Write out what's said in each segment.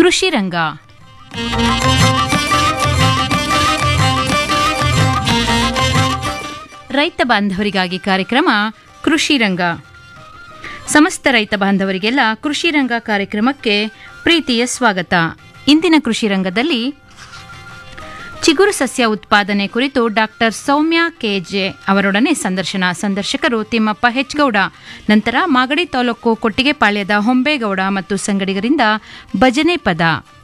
ಕೃಷಿ ರಂಗ ರೈತ ಬಾಂಧವರಿಗಾಗಿ ಕಾರ್ಯಕ್ರಮ ಕೃಷಿ ರಂಗ ಸಮಸ್ತ ರೈತ ಬಾಂಧವರಿಗೆಲ್ಲ ಕೃಷಿ ರಂಗ ಕಾರ್ಯಕ್ರಮಕ್ಕೆ ಪ್ರೀತಿಯ ಸ್ವಾಗತ ಇಂದಿನ ಕೃಷಿ ರಂಗದಲ್ಲಿ ಚಿಗುರು ಸಸ್ಯ ಉತ್ಪಾದನೆ ಕುರಿತು ಡಾಕ್ಟರ್ ಸೌಮ್ಯ ಕೆಜೆ ಅವರೊಡನೆ ಸಂದರ್ಶನ ಸಂದರ್ಶಕರು ತಿಮ್ಮಪ್ಪ ಹೆಚ್ಗೌಡ ನಂತರ ಮಾಗಡಿ ತಾಲೂಕು ಕೊಟ್ಟಿಗೆಪಾಳ್ಯದ ಹೊಂಬೇಗೌಡ ಮತ್ತು ಸಂಗಡಿಗರಿಂದ ಭಜನೆ ಪದ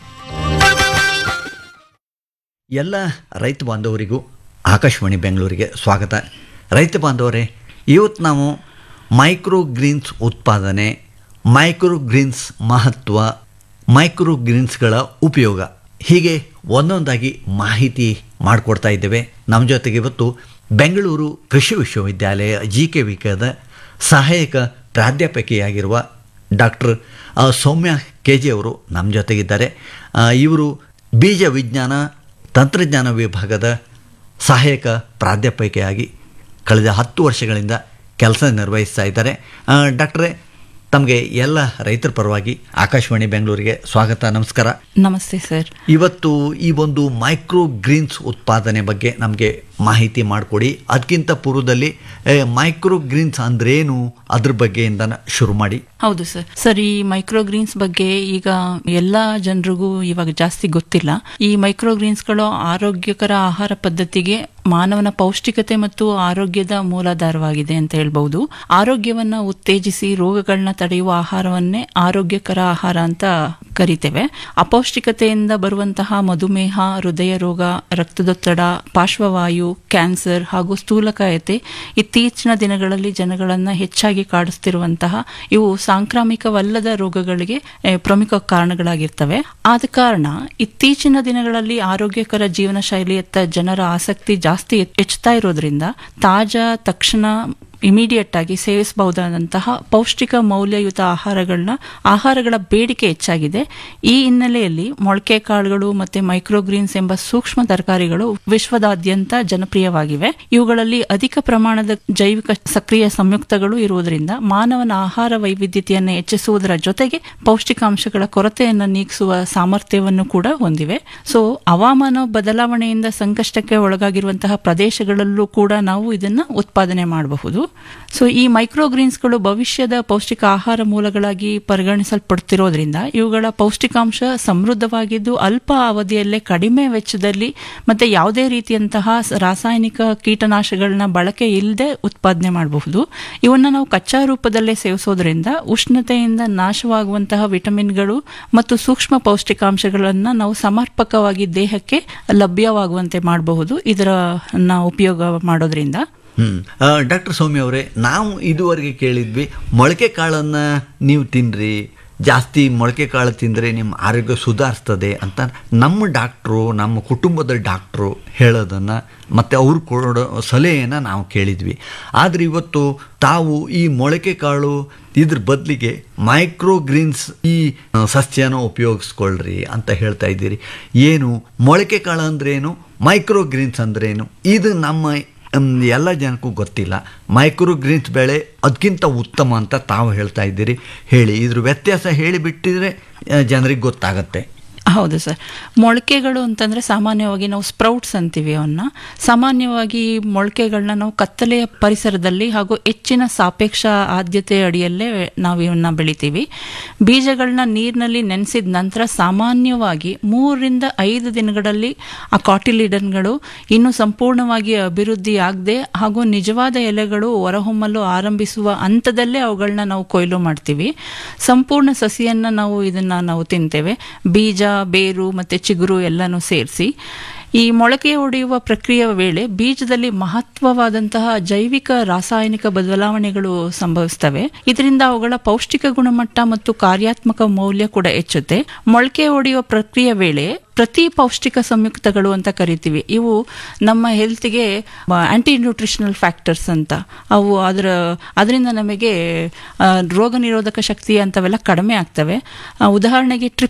ಎಲ್ಲ ರೈತ ಬಾಂಧವರಿಗೂ ಆಕಾಶವಾಣಿ ಬೆಂಗಳೂರಿಗೆ ಸ್ವಾಗತ ರೈತ ಬಾಂಧವರೇ ಇವತ್ತು ನಾವು ಮೈಕ್ರೋ ಗ್ರೀನ್ಸ್ ಉತ್ಪಾದನೆ ಮೈಕ್ರೋ ಗ್ರೀನ್ಸ್ ಮಹತ್ವ ಮೈಕ್ರೋ ಗ್ರೀನ್ಸ್ಗಳ ಉಪಯೋಗ ಹೀಗೆ ಒಂದೊಂದಾಗಿ ಮಾಹಿತಿ ಮಾಡಿಕೊಡ್ತಾ ಇದ್ದೇವೆ ನಮ್ಮ ಜೊತೆಗೆ ಇವತ್ತು ಬೆಂಗಳೂರು ಕೃಷಿ ವಿಶ್ವವಿದ್ಯಾಲಯ ಜಿ ಕೆ ವಿಕದ ಸಹಾಯಕ ಪ್ರಾಧ್ಯಾಪಕಿಯಾಗಿರುವ ಡಾಕ್ಟರ್ ಸೌಮ್ಯ ಕೆ ಜಿ ಅವರು ನಮ್ಮ ಜೊತೆಗಿದ್ದಾರೆ ಆ, ಇವರು ಬೀಜ ವಿಜ್ಞಾನ ತಂತ್ರಜ್ಞಾನ ವಿಭಾಗದ ಸಹಾಯಕ ಪ್ರಾಧ್ಯಾಪಕಿಯಾಗಿ ಕಳೆದ ಹತ್ತು ವರ್ಷಗಳಿಂದ ಕೆಲಸ ನಿರ್ವಹಿಸ್ತಾ ಇದ್ದಾರೆ ಆ, ಡಾಕ್ಟ್ರೇ ತಮಗೆ ಎಲ್ಲ ರೈತರ ಪರವಾಗಿ ಆಕಾಶವಾಣಿ ಬೆಂಗಳೂರಿಗೆ ಸ್ವಾಗತ ನಮಸ್ಕಾರ ನಮಸ್ತೆ ಸರ್ ಇವತ್ತು ಈ ಒಂದು ಮೈಕ್ರೋ ಗ್ರೀನ್ಸ್ ಉತ್ಪಾದನೆ ಬಗ್ಗೆ ನಮಗೆ ಮಾಹಿತಿ ಮಾಡಿಕೊಡಿ ಅದಕ್ಕಿಂತ ಪೂರ್ವದಲ್ಲಿ ಏ, ಮೈಕ್ರೋ ಗ್ರೀನ್ಸ್ ಅಂದ್ರೇನು ಅದ್ರ ಬಗ್ಗೆಯಿಂದ ಶುರು ಮಾಡಿ ಹೌದು ಸರ್ ಸರ್ ಈ ಮೈಕ್ರೋಗ್ರೀನ್ಸ್ ಬಗ್ಗೆ ಈಗ ಎಲ್ಲ ಜನರಿಗೂ ಇವಾಗ ಜಾಸ್ತಿ ಗೊತ್ತಿಲ್ಲ ಈ ಮೈಕ್ರೋಗ್ರೀನ್ಸ್ಗಳು ಆರೋಗ್ಯಕರ ಆಹಾರ ಪದ್ಧತಿಗೆ ಮಾನವನ ಪೌಷ್ಟಿಕತೆ ಮತ್ತು ಆರೋಗ್ಯದ ಮೂಲಾಧಾರವಾಗಿದೆ ಅಂತ ಹೇಳ್ಬಹುದು ಆರೋಗ್ಯವನ್ನ ಉತ್ತೇಜಿಸಿ ರೋಗಗಳನ್ನ ತಡೆಯುವ ಆಹಾರವನ್ನೇ ಆರೋಗ್ಯಕರ ಆಹಾರ ಅಂತ ಕರಿತೇವೆ ಅಪೌಷ್ಟಿಕತೆಯಿಂದ ಬರುವಂತಹ ಮಧುಮೇಹ ಹೃದಯ ರೋಗ ರಕ್ತದೊತ್ತಡ ಪಾರ್ಶ್ವವಾಯು ಕ್ಯಾನ್ಸರ್ ಹಾಗೂ ಸ್ಥೂಲಕಾಯತೆ ಇತ್ತೀಚಿನ ದಿನಗಳಲ್ಲಿ ಜನಗಳನ್ನ ಹೆಚ್ಚಾಗಿ ಕಾಡಿಸ್ತಿರುವಂತಹ ಇವು ಸಾಂಕ್ರಾಮಿಕವಲ್ಲದ ರೋಗಗಳಿಗೆ eh, ಪ್ರಮುಖ ಕಾರಣಗಳಾಗಿರ್ತವೆ ಆದ ಕಾರಣ ಇತ್ತೀಚಿನ ದಿನಗಳಲ್ಲಿ ಆರೋಗ್ಯಕರ ಜೀವನ ಶೈಲಿಯತ್ತ ಜನರ ಆಸಕ್ತಿ ಜಾಸ್ತಿ ಹೆಚ್ಚುತ್ತಾ ಇರೋದ್ರಿಂದ ತಾಜಾ ತಕ್ಷಣ ಇಮಿಡಿಯೇಟ್ ಆಗಿ ಸೇವಿಸಬಹುದಾದಂತಹ ಪೌಷ್ಟಿಕ ಮೌಲ್ಯಯುತ ಆಹಾರಗಳನ್ನ ಆಹಾರಗಳ ಬೇಡಿಕೆ ಹೆಚ್ಚಾಗಿದೆ ಈ ಹಿನ್ನೆಲೆಯಲ್ಲಿ ಮೊಳಕೆ ಕಾಳುಗಳು ಮತ್ತೆ ಮೈಕ್ರೋಗ್ರೀನ್ಸ್ ಎಂಬ ಸೂಕ್ಷ್ಮ ತರಕಾರಿಗಳು ವಿಶ್ವದಾದ್ಯಂತ ಜನಪ್ರಿಯವಾಗಿವೆ ಇವುಗಳಲ್ಲಿ ಅಧಿಕ ಪ್ರಮಾಣದ ಜೈವಿಕ ಸಕ್ರಿಯ ಸಂಯುಕ್ತಗಳು ಇರುವುದರಿಂದ ಮಾನವನ ಆಹಾರ ವೈವಿಧ್ಯತೆಯನ್ನು ಹೆಚ್ಚಿಸುವುದರ ಜೊತೆಗೆ ಪೌಷ್ಟಿಕಾಂಶಗಳ ಕೊರತೆಯನ್ನು ನೀಗಿಸುವ ಸಾಮರ್ಥ್ಯವನ್ನು ಕೂಡ ಹೊಂದಿವೆ ಸೊ ಹವಾಮಾನ ಬದಲಾವಣೆಯಿಂದ ಸಂಕಷ್ಟಕ್ಕೆ ಒಳಗಾಗಿರುವಂತಹ ಪ್ರದೇಶಗಳಲ್ಲೂ ಕೂಡ ನಾವು ಇದನ್ನ ಉತ್ಪಾದನೆ ಮಾಡಬಹುದು ಸೊ ಈ ಮೈಕ್ರೋಗ್ರೀನ್ಸ್ಗಳು ಭವಿಷ್ಯದ ಪೌಷ್ಟಿಕ ಆಹಾರ ಮೂಲಗಳಾಗಿ ಪರಿಗಣಿಸಲ್ಪಡ್ತಿರೋದ್ರಿಂದ ಇವುಗಳ ಪೌಷ್ಟಿಕಾಂಶ ಸಮೃದ್ಧವಾಗಿದ್ದು ಅಲ್ಪ ಅವಧಿಯಲ್ಲೇ ಕಡಿಮೆ ವೆಚ್ಚದಲ್ಲಿ ಮತ್ತೆ ಯಾವುದೇ ರೀತಿಯಂತಹ ಸ- ರಾಸಾಯನಿಕ ಕೀಟನಾಶಗಳನ್ನ ಬಳಕೆ ಇಲ್ಲದೆ ಉತ್ಪಾದನೆ ಮಾಡಬಹುದು ಇವನ್ನ ನಾವು ಕಚ್ಚಾ ರೂಪದಲ್ಲೇ ಸೇವಿಸೋದ್ರಿಂದ ಉಷ್ಣತೆಯಿಂದ ನಾಶವಾಗುವಂತಹ ವಿಟಮಿನ್ಗಳು ಮತ್ತು ಸೂಕ್ಷ್ಮ ಪೌಷ್ಟಿಕಾಂಶಗಳನ್ನ ನಾವು ಸಮರ್ಪಕವಾಗಿ ದೇಹಕ್ಕೆ ಲಭ್ಯವಾಗುವಂತೆ ಮಾಡಬಹುದು ಇದರ ನ ಉಪಯೋಗ ಮಾಡೋದ್ರಿಂದ ಹ್ಮ್ ಡಾಕ್ಟರ್ ಸೌಮ್ಯ ಅವರೇ ನಾವು ಇದುವರೆಗೆ ಕೇಳಿದ್ವಿ ಮೊಳಕೆ ಕಾಳನ್ನು ನೀವು ತಿನ್ನಿರಿ ಜಾಸ್ತಿ ಮೊಳಕೆ ಕಾಳು ತಿಂದರೆ ನಿಮ್ಮ ಆರೋಗ್ಯ ಸುಧಾರಿಸ್ತದೆ ಅಂತ ನಮ್ಮ ಡಾಕ್ಟ್ರು ನಮ್ಮ ಕುಟುಂಬದ ಡಾಕ್ಟ್ರು ಹೇಳೋದನ್ನು ಮತ್ತು ಅವ್ರು ಕೊಡೋ ಸಲಹೆಯನ್ನು ನಾವು ಕೇಳಿದ್ವಿ ಆದರೆ ಇವತ್ತು ತಾವು ಈ ಮೊಳಕೆ ಕಾಳು ಇದ್ರ ಬದಲಿಗೆ ಮೈಕ್ರೋ ಗ್ರೀನ್ಸ್ ಈ ಆ, ಸಸ್ಯನ ಉಪಯೋಗಿಸ್ಕೊಳ್ರಿ ಅಂತ ಹೇಳ್ತಾ ಇದ್ದೀರಿ ಏನು ಮೊಳಕೆ ಕಾಳು ಅಂದ್ರೇನು ಮೈಕ್ರೋ ಗ್ರೀನ್ಸ್ ಅಂದ್ರೇನು ಇದು ನಮ್ಮ ಮ್, ಎಲ್ಲ ಜನಕ್ಕೂ ಗೊತ್ತಿಲ್ಲ ಮೈಕ್ರೋ ಗ್ರೀನ್ಸ್ ಬೆಳೆ ಅದಕ್ಕಿಂತ ಉತ್ತಮ ಅಂತ ತಾವು ಹೇಳ್ತಾ ಇದ್ದೀರಿ ಹೇಳಿ ಇದ್ರ ವ್ಯತ್ಯಾಸ ಹೇಳಿಬಿಟ್ಟಿದ್ರೆ ಜನರಿಗೆ ಗೊತ್ತಾಗತ್ತೆ ಹೌದು ಸರ್ ಮೊಳಕೆಗಳು ಅಂತಂದ್ರೆ ಸಾಮಾನ್ಯವಾಗಿ ನಾವು ಸ್ಪ್ರೌಟ್ಸ್ ಅಂತೀವಿ ಅವನ್ನ ಸಾಮಾನ್ಯವಾಗಿ ಈ ಮೊಳಕೆಗಳನ್ನ ನಾವು ಕತ್ತಲೆಯ ಪರಿಸರದಲ್ಲಿ ಹಾಗೂ ಹೆಚ್ಚಿನ ಸಾಪೇಕ್ಷ ಆದ್ಯತೆ ಅಡಿಯಲ್ಲೇ ನಾವು ಇವನ್ನ ಬೆಳಿತೀವಿ ಬೀಜಗಳನ್ನ ನೀರಿನಲ್ಲಿ ನೆನೆಸಿದ ನಂತರ ಸಾಮಾನ್ಯವಾಗಿ ಮೂರರಿಂದ ಐದು ದಿನಗಳಲ್ಲಿ ಆ ಕಾಟಿಲಿಡನ್ಗಳು ಇನ್ನೂ ಸಂಪೂರ್ಣವಾಗಿ ಅಭಿವೃದ್ಧಿ ಆಗದೆ ಹಾಗೂ ನಿಜವಾದ ಎಲೆಗಳು ಹೊರಹೊಮ್ಮಲು ಆರಂಭಿಸುವ ಹಂತದಲ್ಲೇ ಅವುಗಳನ್ನ ನಾವು ಕೊಯ್ಲು ಮಾಡ್ತೀವಿ ಸಂಪೂರ್ಣ ಸಸಿಯನ್ನ ನಾವು ಇದನ್ನ ನಾವು ತಿಂತೇವೆ ಬೀಜ ಬೇರು ಮತ್ತೆ ಚಿಗುರು ಎಲ್ಲನೂ ಸೇರಿಸಿ ಈ ಮೊಳಕೆ ಒಡೆಯುವ ಪ್ರಕ್ರಿಯೆಯ ವೇಳೆ ಬೀಜದಲ್ಲಿ ಮಹತ್ವವಾದಂತಹ ಜೈವಿಕ ರಾಸಾಯನಿಕ ಬದಲಾವಣೆಗಳು ಸಂಭವಿಸ್ತವೆ ಇದರಿಂದ ಅವುಗಳ ಪೌಷ್ಟಿಕ ಗುಣಮಟ್ಟ ಮತ್ತು ಕಾರ್ಯಾತ್ಮಕ ಮೌಲ್ಯ ಕೂಡ ಹೆಚ್ಚುತ್ತೆ ಮೊಳಕೆ ಒಡೆಯುವ ಪ್ರಕ್ರಿಯೆ ವೇಳೆ ಪ್ರತಿ ಪೌಷ್ಟಿಕ ಸಂಯುಕ್ತಗಳು ಅಂತ ಕರಿತೀವಿ ಇವು ನಮ್ಮ ಹೆಲ್ತ್ಗೆ ಆಂಟಿ ನ್ಯೂಟ್ರಿಷನಲ್ ಫ್ಯಾಕ್ಟರ್ಸ್ ಅಂತ ಅವು ಅದರ ಅದರಿಂದ ನಮಗೆ ಆ, ರೋಗ ನಿರೋಧಕ ಶಕ್ತಿ ಅಂತವೆಲ್ಲ ಕಡಿಮೆ ಆಗ್ತವೆ ಆ, ಉದಾಹರಣೆಗೆ